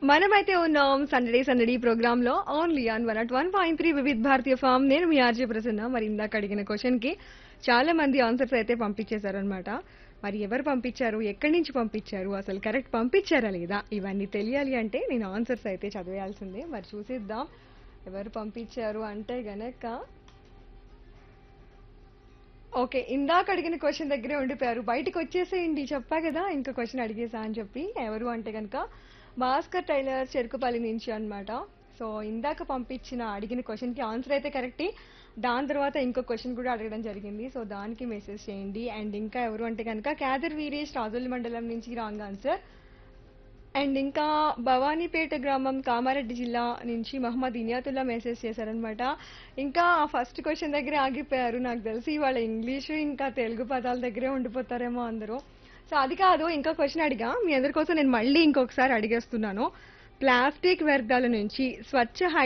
మనమైతే ఉన్నాం సందడి సందడి ప్రోగ్రామ్ లో only on one at one point three Vividh Bharatiya ఫామ్ నేను మీ ఆర్జే ప్రసన్న మరి ఇందాక అడిగిన క్వశ్చన్ కి చాలా మంది ఆన్సర్స్ అయితే పంపించేశారనమాట మరి ఎవరు పంపించారు ఎక్కడి నుంచి పంపించారు అసలు కరెక్ట్ పంపించారా లేదా ఇవన్నీ తెలియాలి అంటే నేను ఆన్సర్స్ అయితే చదివేయాల్సిందే మరి చూసిద్దాం ఎవరు పంపించారు అంటే గనక ఓకే ఇందాక అడిగిన క్వశ్చన్ దగ్గరే ఉండిపోయారు బయటికి వచ్చేసేయండి చెప్పా కదా ఇంకా క్వశ్చన్ అడిగేసా అని చెప్పి ఎవరు అంటే కనుక భాస్కర్ టైలర్ చెరుకుపల్లి నుంచి అన్నమాట సో ఇందాక పంపించిన అడిగిన క్వశ్చన్ కి ఆన్సర్ అయితే కరెక్ట్ దాని తర్వాత ఇంకో క్వశ్చన్ కూడా అడగడం జరిగింది సో దానికి మెసేజ్ చేయండి అండ్ ఇంకా ఎవరు అంటే కనుక క్యాదర్ వీరేష్ రాజుల మండలం నుంచి రాంగ్ ఆన్సర్ అండ్ ఇంకా భవానీపేట గ్రామం కామారెడ్డి జిల్లా నుంచి మహమ్మద్ ఇనియాతుల్లా మెసేజ్ చేశారనమాట ఇంకా ఫస్ట్ క్వశ్చన్ దగ్గరే ఆగిపోయారు నాకు తెలిసి వాళ్ళ ఇంగ్లీష్ ఇంకా తెలుగు పదాల దగ్గరే ఉండిపోతారేమో అందరూ సో అది కాదు ఇంకో క్వశ్చన్ అడిగా మీ అందరి కోసం నేను మళ్ళీ ఇంకొకసారి అడిగేస్తున్నాను ప్లాస్టిక్ వ్యర్థాల నుంచి స్వచ్ఛ